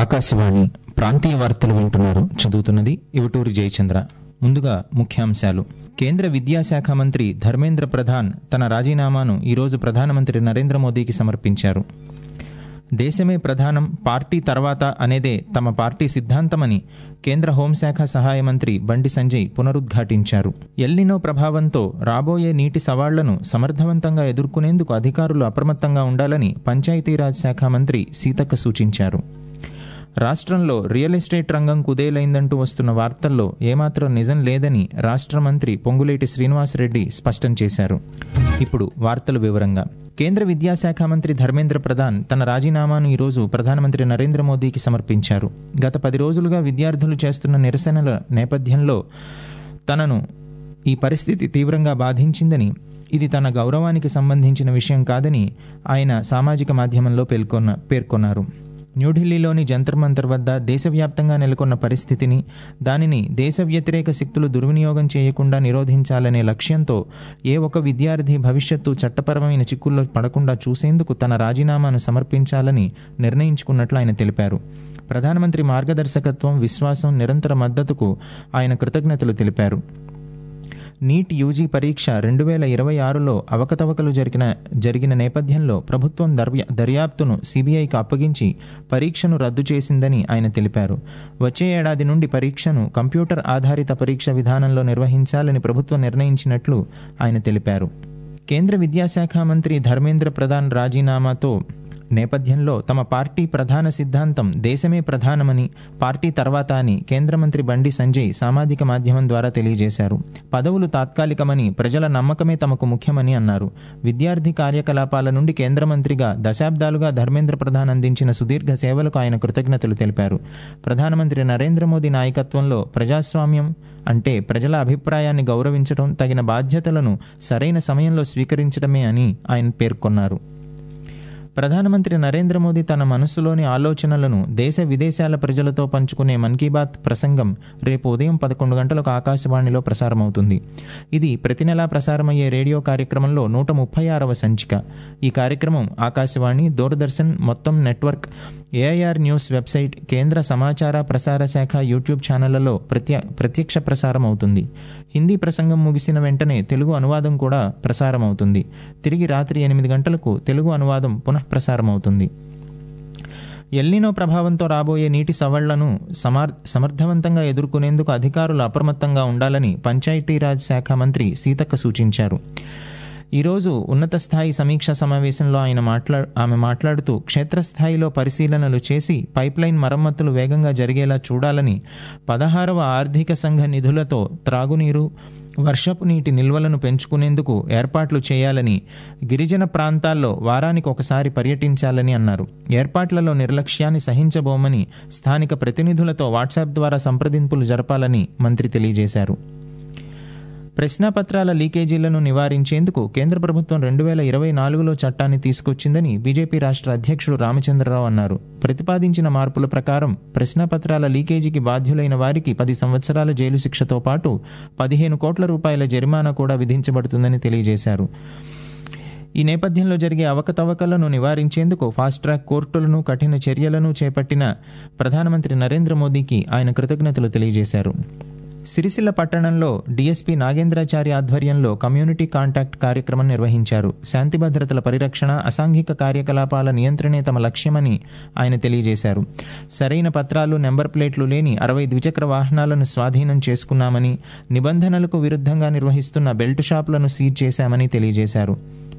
ఆకాశవాణి ప్రాంతీయ వార్తలు వింటున్నారు చదువుతున్నది ఇవటూరి జయచంద్ర ముందుగా ముఖ్యాంశాలు కేంద్ర విద్యాశాఖ మంత్రి ధర్మేంద్ర ప్రధాన్ తన రాజీనామాను ఈరోజు ప్రధానమంత్రి నరేంద్ర మోదీకి సమర్పించారు దేశమే ప్రధానం పార్టీ తర్వాత అనేదే తమ పార్టీ సిద్ధాంతమని కేంద్ర హోంశాఖ సహాయ మంత్రి బండి సంజయ్ పునరుద్ఘాటించారు ఎల్నినో ప్రభావంతో రాబోయే నీటి సవాళ్లను సమర్థవంతంగా ఎదుర్కొనేందుకు అధికారులు అప్రమత్తంగా ఉండాలని పంచాయతీరాజ్ శాఖ మంత్రి సీతక్క సూచించారు రాష్ట్రంలో రియల్ ఎస్టేట్ రంగం కుదేలైందంటూ వస్తున్న వార్తల్లో ఏమాత్రం నిజం లేదని రాష్ట్ర మంత్రి పొంగులేటి శ్రీనివాసరెడ్డి స్పష్టం చేశారు ఇప్పుడు వార్తల వివరంగా కేంద్ర విద్యాశాఖ మంత్రి ధర్మేంద్ర ప్రధాన్ తన రాజీనామాను ఈరోజు ప్రధానమంత్రి నరేంద్ర మోదీకి సమర్పించారు గత పది రోజులుగా విద్యార్థులు చేస్తున్న నిరసనల నేపథ్యంలో తనను ఈ పరిస్థితి తీవ్రంగా బాధించిందని ఇది తన గౌరవానికి సంబంధించిన విషయం కాదని ఆయన సామాజిక మాధ్యమంలో పేర్కొన్న పేర్కొన్నారు న్యూఢిల్లీలోని జంతర్ మంతర్ వద్ద దేశవ్యాప్తంగా నెలకొన్న పరిస్థితిని దానిని దేశ వ్యతిరేక శక్తులు దుర్వినియోగం చేయకుండా నిరోధించాలనే లక్ష్యంతో ఏ ఒక్క విద్యార్థి భవిష్యత్తు చట్టపరమైన చిక్కుల్లో పడకుండా చూసేందుకు తన రాజీనామాను సమర్పించాలని నిర్ణయించుకున్నట్లు ఆయన తెలిపారు ప్రధానమంత్రి మార్గదర్శకత్వం విశ్వాసం నిరంతర మద్దతుకు ఆయన కృతజ్ఞతలు తెలిపారు నీట్ యూజీ పరీక్ష రెండు వేల ఇరవై ఆరులో అవకతవకలు జరిగిన జరిగిన నేపథ్యంలో ప్రభుత్వం దర్య దర్యాప్తును సిబిఐకి అప్పగించి పరీక్షను రద్దు చేసిందని ఆయన తెలిపారు వచ్చే ఏడాది నుండి పరీక్షను కంప్యూటర్ ఆధారిత పరీక్ష విధానంలో నిర్వహించాలని ప్రభుత్వం నిర్ణయించినట్లు ఆయన తెలిపారు కేంద్ర విద్యాశాఖ మంత్రి ధర్మేంద్ర ప్రధాన్ రాజీనామాతో నేపథ్యంలో తమ పార్టీ ప్రధాన సిద్ధాంతం దేశమే ప్రధానమని పార్టీ తర్వాత అని కేంద్ర మంత్రి బండి సంజయ్ సామాజిక మాధ్యమం ద్వారా తెలియజేశారు పదవులు తాత్కాలికమని ప్రజల నమ్మకమే తమకు ముఖ్యమని అన్నారు విద్యార్థి కార్యకలాపాల నుండి కేంద్ర మంత్రిగా దశాబ్దాలుగా ధర్మేంద్ర ప్రధాన్ అందించిన సుదీర్ఘ సేవలకు ఆయన కృతజ్ఞతలు తెలిపారు ప్రధానమంత్రి నరేంద్ర మోదీ నాయకత్వంలో ప్రజాస్వామ్యం అంటే ప్రజల అభిప్రాయాన్ని గౌరవించడం తగిన బాధ్యతలను సరైన సమయంలో స్వీకరించడమే అని ఆయన పేర్కొన్నారు ప్రధానమంత్రి నరేంద్ర మోదీ తన మనస్సులోని ఆలోచనలను దేశ విదేశాల ప్రజలతో పంచుకునే మన్ కీ బాత్ ప్రసంగం రేపు ఉదయం పదకొండు గంటలకు ఆకాశవాణిలో ప్రసారమవుతుంది ఇది ప్రతి నెలా ప్రసారమయ్యే రేడియో కార్యక్రమంలో నూట ముప్పై ఆరవ సంచిక ఈ కార్యక్రమం ఆకాశవాణి దూరదర్శన్ మొత్తం నెట్వర్క్ ఏఐఆర్ న్యూస్ వెబ్సైట్ కేంద్ర సమాచార ప్రసార శాఖ యూట్యూబ్ ఛానళ్లలో ప్రత్య ప్రత్యక్ష ప్రసారం అవుతుంది హిందీ ప్రసంగం ముగిసిన వెంటనే తెలుగు అనువాదం కూడా ప్రసారం అవుతుంది తిరిగి రాత్రి ఎనిమిది గంటలకు తెలుగు అనువాదం పునఃప్రసారం అవుతుంది ఎల్నినో ప్రభావంతో రాబోయే నీటి సవళ్లను సమార్ సమర్థవంతంగా ఎదుర్కొనేందుకు అధికారులు అప్రమత్తంగా ఉండాలని పంచాయతీరాజ్ శాఖ మంత్రి సీతక్క సూచించారు ఈరోజు ఉన్నత స్థాయి సమీక్షా సమావేశంలో ఆయన మాట్లా ఆమె మాట్లాడుతూ క్షేత్రస్థాయిలో పరిశీలనలు చేసి పైప్లైన్ మరమ్మతులు వేగంగా జరిగేలా చూడాలని పదహారవ ఆర్థిక సంఘ నిధులతో త్రాగునీరు వర్షపు నీటి నిల్వలను పెంచుకునేందుకు ఏర్పాట్లు చేయాలని గిరిజన ప్రాంతాల్లో వారానికి ఒకసారి పర్యటించాలని అన్నారు ఏర్పాట్లలో నిర్లక్ష్యాన్ని సహించబోమని స్థానిక ప్రతినిధులతో వాట్సాప్ ద్వారా సంప్రదింపులు జరపాలని మంత్రి తెలియజేశారు ప్రశ్నాపత్రాల లీకేజీలను నివారించేందుకు కేంద్ర ప్రభుత్వం రెండు వేల ఇరవై నాలుగులో చట్టాన్ని తీసుకొచ్చిందని బీజేపీ రాష్ట్ర అధ్యక్షుడు రామచంద్రరావు అన్నారు ప్రతిపాదించిన మార్పుల ప్రకారం ప్రశ్నాపత్రాల లీకేజీకి బాధ్యులైన వారికి పది సంవత్సరాల జైలు శిక్షతో పాటు పదిహేను కోట్ల రూపాయల జరిమానా కూడా విధించబడుతుందని తెలియజేశారు ఈ నేపథ్యంలో జరిగే అవకతవకలను నివారించేందుకు ఫాస్ట్ ట్రాక్ కోర్టులను కఠిన చర్యలను చేపట్టిన ప్రధానమంత్రి నరేంద్ర మోదీకి ఆయన కృతజ్ఞతలు తెలియజేశారు సిరిసిల్ల పట్టణంలో డీఎస్పీ నాగేంద్రాచారి ఆధ్వర్యంలో కమ్యూనిటీ కాంటాక్ట్ కార్యక్రమం నిర్వహించారు శాంతి భద్రతల పరిరక్షణ అసాంఘిక కార్యకలాపాల నియంత్రణే తమ లక్ష్యమని ఆయన తెలియజేశారు సరైన పత్రాలు నెంబర్ ప్లేట్లు లేని అరవై ద్విచక్ర వాహనాలను స్వాధీనం చేసుకున్నామని నిబంధనలకు విరుద్ధంగా నిర్వహిస్తున్న బెల్ట్ షాపులను సీజ్ చేశామని తెలియజేశారు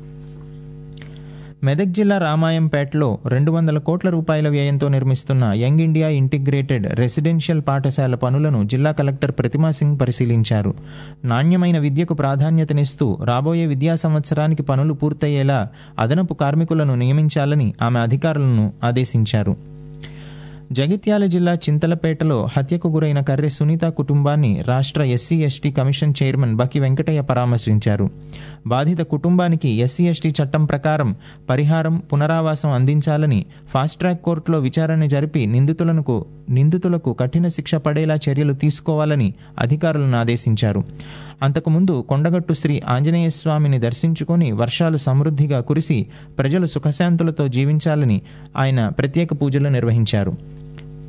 మెదక్ జిల్లా రామాయంపేటలో రెండు వందల కోట్ల రూపాయల వ్యయంతో నిర్మిస్తున్న యంగ్ ఇండియా ఇంటిగ్రేటెడ్ రెసిడెన్షియల్ పాఠశాల పనులను జిల్లా కలెక్టర్ ప్రతిమా సింగ్ పరిశీలించారు నాణ్యమైన విద్యకు ప్రాధాన్యతనిస్తూ రాబోయే విద్యా సంవత్సరానికి పనులు పూర్తయ్యేలా అదనపు కార్మికులను నియమించాలని ఆమె అధికారులను ఆదేశించారు జగిత్యాల జిల్లా చింతలపేటలో హత్యకు గురైన కర్రె సునీత కుటుంబాన్ని రాష్ట్ర SC ST commission chairman Bakki Venkataiah పరామర్శించారు బాధిత కుటుంబానికి ఎస్సీ ఎస్టీ చట్టం ప్రకారం పరిహారం పునరావాసం అందించాలని ఫాస్ట్ ట్రాక్ కోర్టులో విచారణ జరిపి నిందితులకు నిందితులకు కఠిన శిక్ష పడేలా చర్యలు తీసుకోవాలని అధికారులను ఆదేశించారు అంతకుముందు కొండగట్టు శ్రీ ఆంజనేయ స్వామిని దర్శించుకొని వర్షాలు సమృద్ధిగా కురిసి ప్రజలు సుఖశాంతులతో జీవించాలని ఆయన ప్రత్యేక పూజలు నిర్వహించారు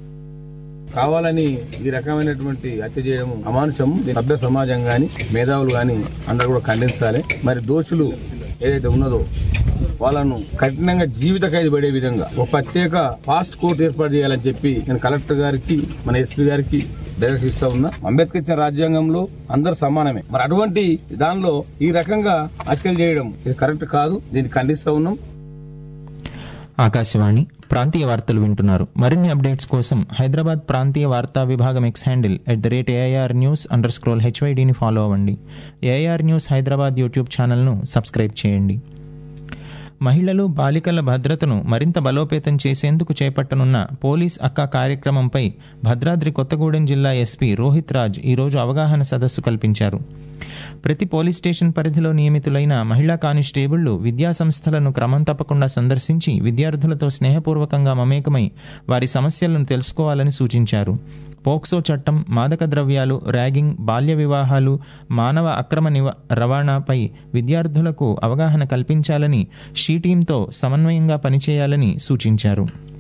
కావాలని ఈ రకమైనటువంటి హత్య చేయడం అమానుషం దీన్ని సభ్య సమాజం గాని మేధావులు గాని అందరూ కూడా ఖండించాలి మరి దోషులు ఏదైతే ఉన్నదో వాళ్ళను కఠినంగా జీవిత ఖైదు పడే విధంగా ఒక ప్రత్యేక ఫాస్ట్ కోర్టు ఏర్పాటు చేయాలని చెప్పి నేను కలెక్టర్ గారికి మన ఎస్పీ గారికి డైరెక్ట్ ఇస్తా ఉన్నా అంబేద్కర్ ఇచ్చిన రాజ్యాంగంలో అందరు సమానమే మరి అటువంటి దానిలో ఈ రకంగా హత్యలు చేయడం ఇది కరెక్ట్ కాదు దీన్ని ఖండిస్తా ఉన్నాం ఆకాశవాణి ప్రాంతీయ వార్తలు వింటున్నారు మరిన్ని అప్డేట్స్ కోసం హైదరాబాద్ ప్రాంతీయ వార్తా విభాగం X handle at the rate AIR news under scroll హెచ్వైడిని ఫాలో అవ్వండి ఏఐఆర్ న్యూస్ హైదరాబాద్ యూట్యూబ్ ఛానల్ను సబ్స్క్రైబ్ చేయండి మహిళలు బాలికల భద్రతను మరింత బలోపేతం చేసేందుకు చేపట్టనున్న పోలీస్ అక్క కార్యక్రమంపై భద్రాద్రి కొత్తగూడెం జిల్లా ఎస్పీ రోహిత్ రాజ్ ఈరోజు అవగాహన సదస్సు కల్పించారు ప్రతి పోలీస్ స్టేషన్ పరిధిలో నియమితులైన మహిళా కానిస్టేబుళ్లు విద్యా సంస్థలను క్రమం తప్పకుండా సందర్శించి విద్యార్థులతో స్నేహపూర్వకంగా మమేకమై వారి సమస్యలను తెలుసుకోవాలని సూచించారు పోక్సో చట్టం మాదక ద్రవ్యాలు ర్యాగింగ్ బాల్య వివాహాలు మానవ అక్రమ నివ రవాణాపై విద్యార్థులకు అవగాహన కల్పించాలని షీ టీంతో సమన్వయంగా పనిచేయాలని సూచించారు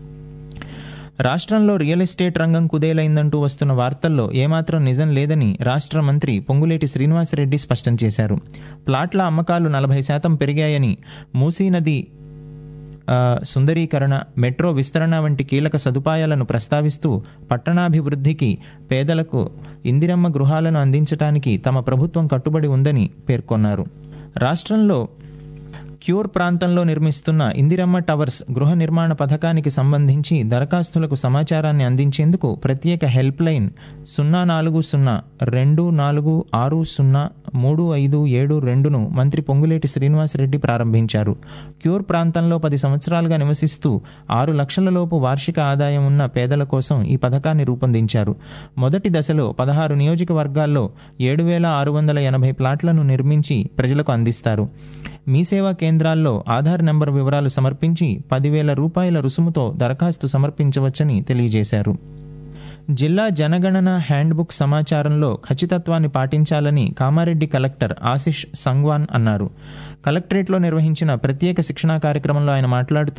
రాష్ట్రంలో రియల్ ఎస్టేట్ రంగం కుదేలైందంటూ వస్తున్న వార్తల్లో ఏమాత్రం నిజం లేదని రాష్ట్ర మంత్రి పొంగులేటి శ్రీనివాసరెడ్డి స్పష్టం చేశారు ప్లాట్ల అమ్మకాలు నలభై శాతం పెరిగాయని మూసీ నది ఆ, సుందరీకరణ మెట్రో విస్తరణ వంటి కీలక సదుపాయాలను ప్రస్తావిస్తూ పట్టణాభివృద్ధికి పేదలకు ఇందిరమ్మ గృహాలను అందించడానికి తమ ప్రభుత్వం కట్టుబడి ఉందని పేర్కొన్నారు రాష్ట్రంలో క్యూర్ ప్రాంతంలో నిర్మిస్తున్న ఇందిరమ్మ టవర్స్ గృహ నిర్మాణ పథకానికి సంబంధించి దరఖాస్తులకు సమాచారాన్ని అందించేందుకు ప్రత్యేక హెల్ప్ లైన్ సున్నా నాలుగు సున్నా రెండు నాలుగు ఆరు సున్నా మూడు ఐదు ఏడు రెండును మంత్రి పొంగులేటి శ్రీనివాసరెడ్డి ప్రారంభించారు క్యూర్ ప్రాంతంలో పది సంవత్సరాలుగా నివసిస్తూ ఆరు లక్షల లోపు వార్షిక ఆదాయం ఉన్న పేదల కోసం ఈ పథకాన్ని రూపొందించారు మొదటి దశలో పదహారు నియోజకవర్గాల్లో ఏడు వేల ఆరు వందల ఎనభై ప్లాట్లను నిర్మించి ప్రజలకు అందిస్తారు మీ సేవా కేంద్రాల్లో ఆధార్ నెంబర్ వివరాలు సమర్పించి పదివేల రూపాయల రుసుముతో దరఖాస్తు సమర్పించవచ్చని తెలియజేశారు జిల్లా జనగణన హ్యాండ్బుక్ సమాచారంలో ఖచ్చితత్వాన్ని పాటించాలని కామారెడ్డి కలెక్టర్ ఆశిష్ సంగ్వాన్ అన్నారు కలెక్టరేట్లో నిర్వహించిన ప్రత్యేక శిక్షణా కార్యక్రమంలో ఆయన మాట్లాడుతూ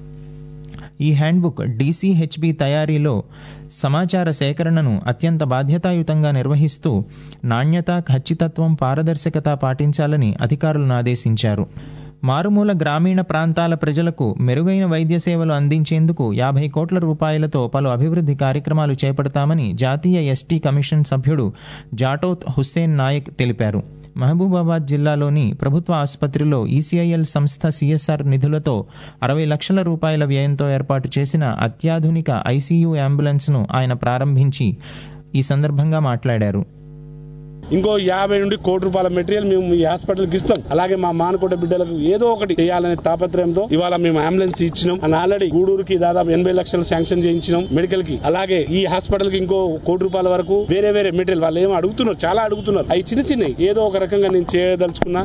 ఈ హ్యాండ్బుక్ డీసీహెచ్బి తయారీలో సమాచార సేకరణను అత్యంత బాధ్యతాయుతంగా నిర్వహిస్తూ నాణ్యత ఖచ్చితత్వం పారదర్శకత పాటించాలని అధికారులను ఆదేశించారు మారుమూల గ్రామీణ ప్రాంతాల ప్రజలకు మెరుగైన వైద్య సేవలు అందించేందుకు యాభై కోట్ల రూపాయలతో పలు అభివృద్ధి కార్యక్రమాలు చేపడతామని జాతీయ ఎస్టీ కమిషన్ సభ్యుడు జాటోత్ హుస్సేన్ నాయక్ తెలిపారు మహబూబాబాద్ జిల్లాలోని ప్రభుత్వ ఆసుపత్రిలో ఈసీఐఎల్ సంస్థ సిఎస్ఆర్ నిధులతో అరవై లక్షల రూపాయల వ్యయంతో ఏర్పాటు చేసిన అత్యాధునిక ఐసీయూ అంబులెన్స్ను ఆయన ప్రారంభించి ఈ సందర్భంగా మాట్లాడారు ఇంకో యాభై నుండి కోటి రూపాయల మెటీరియల్ మేము ఈ హాస్పిటల్కి ఇస్తాం అలాగే మా మానకోట బిడ్డలకు ఏదో ఒకటి చేయాలనే తాపత్రయంతో ఇవాళ మేము అంబులెన్స్ ఇచ్చినాం అండ్ ఆల్రెడీ గూడూరుకి దాదాపు ఎనభై లక్షలు శాంక్షన్ చేయించినాం మెడికల్ కి అలాగే ఈ హాస్పిటల్ కి ఇంకో కోటి రూపాయల వరకు వేరే వేరే మెటీరియల్ వాళ్ళు ఏమో అడుగుతున్నారు చాలా అడుగుతున్నారు అవి చిన్న చిన్నవి ఏదో ఒక రకంగా నేను చేయదలుచుకున్నా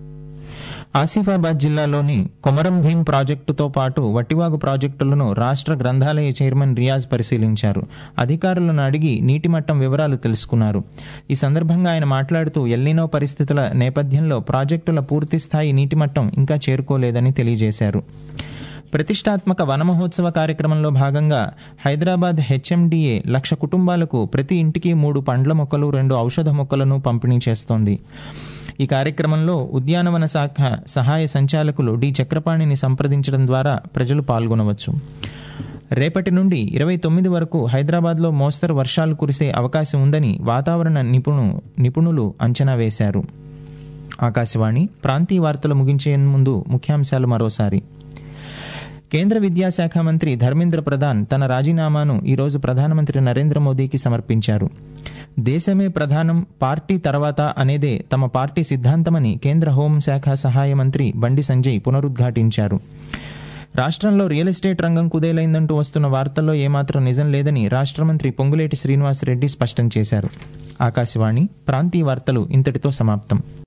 ఆసిఫాబాద్ జిల్లాలోని కొమరం భీం ప్రాజెక్టుతో పాటు వట్టివాగు ప్రాజెక్టులను రాష్ట్ర గ్రంథాలయ చైర్మన్ రియాజ్ పరిశీలించారు అధికారులను అడిగి నీటి మట్టం వివరాలు తెలుసుకున్నారు ఈ సందర్భంగా ఆయన మాట్లాడుతూ ఎల్లినో పరిస్థితుల నేపథ్యంలో ప్రాజెక్టుల పూర్తి స్థాయి నీటి మట్టం ఇంకా చేరుకోలేదని తెలియజేశారు ప్రతిష్టాత్మక వన మహోత్సవ కార్యక్రమంలో భాగంగా హైదరాబాద్ హెచ్ఎండిఏ లక్ష కుటుంబాలకు ప్రతి ఇంటికి మూడు పండ్ల మొక్కలు రెండు ఔషధ మొక్కలను పంపిణీ చేస్తోంది ఈ కార్యక్రమంలో ఉద్యానవన శాఖ సహాయ సంచాలకులు డి చక్రపాణిని సంప్రదించడం ద్వారా ప్రజలు పాల్గొనవచ్చు రేపటి నుండి ఇరవై తొమ్మిది వరకు హైదరాబాద్లో మోస్తరు వర్షాలు కురిసే అవకాశం ఉందని వాతావరణ నిపుణు నిపుణులు అంచనా వేశారు ఆకాశవాణి ప్రాంతీయ వార్తలు ముగించే ముందు ముఖ్యాంశాలు మరోసారి కేంద్ర విద్యాశాఖ మంత్రి ధర్మేంద్ర ప్రధాన్ తన రాజీనామాను ఈరోజు ప్రధానమంత్రి నరేంద్ర మోదీకి సమర్పించారు దేశమే ప్రధానం పార్టీ తర్వాత అనేదే తమ పార్టీ సిద్ధాంతమని కేంద్ర హోంశాఖ సహాయ మంత్రి బండి సంజయ్ పునరుద్ఘాటించారు రాష్ట్రంలో రియల్ ఎస్టేట్ రంగం కుదేలైందంటూ వస్తున్న వార్తల్లో ఏమాత్రం నిజం లేదని రాష్ట్ర మంత్రి పొంగులేటి శ్రీనివాసరెడ్డి స్పష్టం చేశారు ఆకాశవాణి ప్రాంతీయ వార్తలు ఇంతటితో సమాప్తం